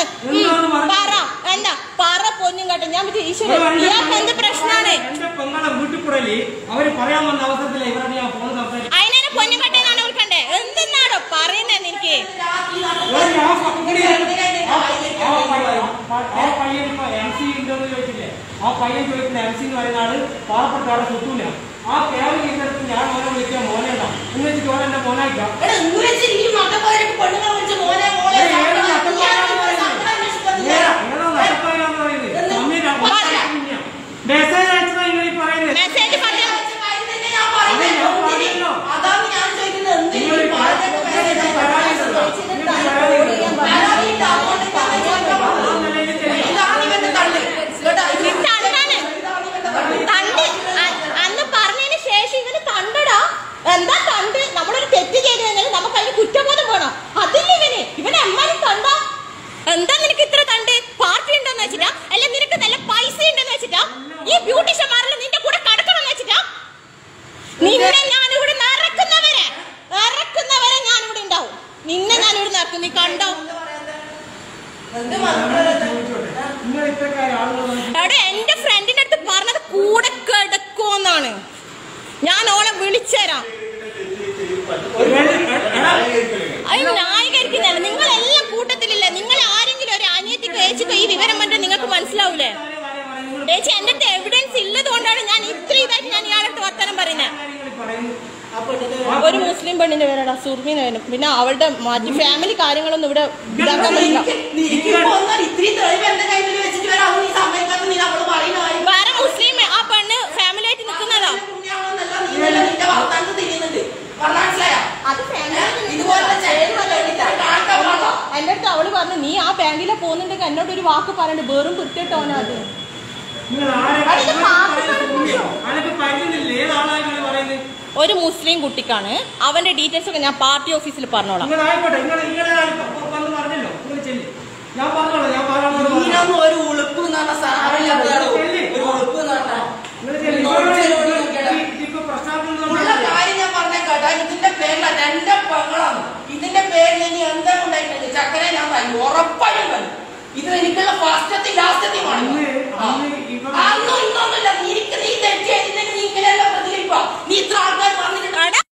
ഉം, എന്താണ് പറഞ്ഞത്? പറ എന്താ പറ പൊന്നും കേട്ടോ ഞാൻ വിചാരിച്ചു, ഈശ്വരൻ ഇയാൾക്ക് എന്ത് പ്രശ്നാണ് എന്റെ പെങ്ങളെ വീട്ടിൽ കൂടല്ലേ അവര് പറയാൻ വന്ന അവസരത്തിൽ ഇവരോട് ഞാൻ ഫോൺ സംസാരിച്ചു അതിനെ പൊന്നും കെട്ടെന്നാണ് വിളിക്കണ്ടേ എന്തെന്നാടോ പറയുന്നതെന്ന് എനിക്ക് ഒരു ആ പയ്യനെ- ആ പയ്യൻ- ആ പയ്യൻ- ആ പയ്യൻ ഇപ്പൊ എം സി ഉണ്ടോന്ന് ചോദിച്ചില്ലേ ആ പയ്യൻ ചോദിക്കുന്ന എം സി എന്ന് പറയുന്ന ആള് പാവപ്പെട്ട ആളെ കിട്ടൂല ആ കേരള കേന്ദ്രത്തിൽ ഞാൻ മോനെ വിളിക്കാൻ മോനെ ഉണ്ടാവും എന്ന് വെച്ചിട്ട് ഓരോ എന്റെ മോനായിക്കാം എടാ, ഇന്ന് വെച്ച് ഈ മണ്ടന്മാരൊക്കെ പെണ്ണുങ്ങളെ വിളിച്ച് മോനെ, മോളെ, ഏയ്, ഏത് സങ്കടം, നട്ടപ്പായാന്ന് ഇയാൾക്ക് പറയുന്നത്? സങ്കടം അന്വേഷിക്കുന്നില്ല. ഏതാ ഏതാ നട്ടപ്പായാന്ന് പറയുന്നത് മമ്മി മെസ്സേജ് അയച്ചതാ നിങ്ങൾ ഈ പറയുന്നത് മെസ്സേജ് പറഞ്ഞു അയച്ച കാര്യം തന്നെ ഞാൻ പറയുന്നത്. അതെ, ഞാൻ പറഞ്ഞല്ലോ. അതാണ് ഞാൻ ചോദിക്കുന്നത് എന്തിനീ നിങ്ങൾ ഈ പറഞ്ഞൊക്കെ പരാതി മെസ്സേജ് പരാതി അയച്ചത്? ഉണ്ടല്ലോ. നിങ്ങൾക്ക് പരാതി ഉണ്ടല്ലോ. പരാതി ഉണ്ട്, അതുകൊണ്ട് ഞാൻ ചോദിക്കാൻ വന്നത്. അതൊന്നല്ല ഇത് ചെയ്യുക. ഇതാണ് ഇവന്റെ തള്ള്. കേട്ടോ? ഇത് തള്ളാണ്. ഇതാണ് ഇവന്റെ തള്ള്. തണ്ട് അ- അന്ന് പറഞ്ഞതിന് ശേഷം ഇവന് തണ്ടടാ എന്താ തണ്ട് നമ്മളൊരു തെറ്റ് ചെയ്ത് കഴിഞ്ഞാൽ നമുക്ക് അതിന് കുറ്റബോധം വേണം അതില്ല ഇവന് ഇവന് എമ്മാനും തണ്ട എന്താ നിനക്ക് ഇത്ര തണ്ട് പാർട്ടി ഉണ്ടെന്ന് വെച്ചിട്ടാ അല്ല നിനക്ക് നല്ല പൈസ ഉണ്ടെന്ന് വെച്ചിട്ടാ ഈ ബ്യൂട്ടീഷ്യന്മാരിൽ നിന്റെ കൂടെ കടക്കണം വെച്ചിട്ടാ നിന്നെ ഞാൻ ഇവിടെ ഇറക്കുന്നവരെ ഇറക്കുന്നവരെ ഞാൻ ഇവിടെ ഉണ്ടാവും നിന്നെ ഞാൻ ഇവിടെ ഇറക്കും നീ കണ്ടോ എന്താ പറയാത്തെ? എന്ത് ഞാൻ മറുപടി ചോദിച്ചോട്ടെ? നിങ്ങൾ ഇത്രക്കാര് ആളുകൾ വന്നിട്ട് എവിടെ എന്റെ ഫ്രണ്ടിന്റെ അടുത്ത് പറഞ്ഞത് കൂടെ കിടക്കുമെന്നാണ് ഞാൻ ഓളെ വിളിച്ചുതരാം ഒരു വേണ്ടി- എടാ, അത് ന്യായീകരിക്കുന്നതല്ല നിങ്ങളെല്ലാം കൂട്ടത്തിലില്ല നിങ്ങൾ ആരെങ്കിലും ഒരു അനിയത്തിക്ക് അയച്ചിട്ട് ഈ വിവരം പറഞ്ഞാൽ നിങ്ങൾക്ക് മനസ്സിലാവൂലേ കാര്യം പറയാൻ പറയാൻ നിങ്ങൾ ചേച്ചി എന്റെ അടുത്ത് എവിഡൻസ് ഇല്ലത് കൊണ്ടാണ് ഞാൻ ഇത്ര ഇതായിട്ട് ഞാൻ ഇയാളുടെ അടുത്ത് വർത്തനം പറയുന്നത് കാര്യങ്ങൾ ഈ പറയുന്നത് ആ പെണ്ണിന്റെ ഒരു മുസ്ലിം പെണ്ണിന്റെ പേരാടാ സുർമീന വരും പിന്നെ അവളുടെ മറ്റു ഫാമിലി കാര്യങ്ങളൊന്നും ഇവിടെ ഇതാക്കാൻ പറ്റില്ല നിനക്കിപ്പോ ഒന്നും ഇത്രയും തെളിവ് എന്റെ കയ്യിൽ വെച്ചിട്ട് വരാം അവൻ ഈ സമ്മതിക്കാത്ത നീ അവള് പറയുന്ന കാര്യം വേറെ മുസ്ലിം ആ പെണ്ണ് ഫാമിലി ആയിട്ട് നിൽക്കുന്നതാ പുണ്യാളെന്നല്ല നീ വല്ല നിന്റെ വർത്താനത്ത് തിരിയുന്നുണ്ട് പറഞ്ഞ മനസ്സിലായോ അത് ഇതുപോലത്തെ ചരിത്രമല്ലേ ഇത്ര കാണിക്കാൻ പാടില്ല. എന്റെ അടുത്ത് അവള് പറഞ്ഞു നീ ആ ബാങ്കിലെ പോകുന്നുണ്ടെങ്കിൽ എന്നോട് ഒരു വാക്ക് പറയണ്ട് വെറും വൃത്തിട്ടോനാ അത് നിങ്ങൾ ആരെ അത് ഇത് പാവപ്പെട്ട അനക്ക് പറ്റുന്നില്ല ഏതാളാണ് നിങ്ങൾ പറയുന്നത് ഒരു മുസ്ലിം കുട്ടിക്കാണ് അവന്റെ ഡീറ്റെയിൽസ് ഒക്കെ ഞാൻ പാർട്ടി ഓഫീസിൽ പറഞ്ഞോളാം നിങ്ങൾ ആയിക്കോട്ടെ നിങ്ങൾ നിങ്ങളെ വന്ന് പറഞ്ഞല്ലോ നിങ്ങൾ ചെല്ലി ഞാൻ പറഞ്ഞോളൂ ഞാൻ പറയാനോട് ഇതിനൊന്നും ഒരു ഉളുപ്പ് എന്ന് പറഞ്ഞ സാധനമില്ലാത്തതാണ്. ഒരു ഉളുപ്പ് എന്ന് പറഞ്ഞാ. നിങ്ങൾ ചെല്ലി നോട്ട് ചെയ്തോണ്ട് നോക്കിയടാ. ഇപ്പൊ പ്രശ്നത്തിൽ ഉള്ള കാര്യം ഞാൻ പറഞ്ഞേക്കാട്ടാ ഇതിന്റെ പേരില എന്റെ പെങ്ങളാണ് ഇതിന്റെ പേരിൽ ഇനി എന്താ ഉണ്ടായിട്ടുണ്ട് ചക്കരെ ഞാൻ തരും ഉറപ്പായും തരും ഇത് എനിക്കുള്ള ഫസ്റ്റത്തെ ലാസ്റ്റത്തെയുമാണ് അന്ന് അന്ന് ഇവർ അന്നും ഇന്നൊന്നുമില്ല നീക്ക് നീ തെറ്റ് ചെയ്തിട്ടുണ്ടെങ്കിൽ നീ ഇങ്ങനെയല്ല പ്രതികരിക്കുക നീ ഇത്ര ആൾക്കാർ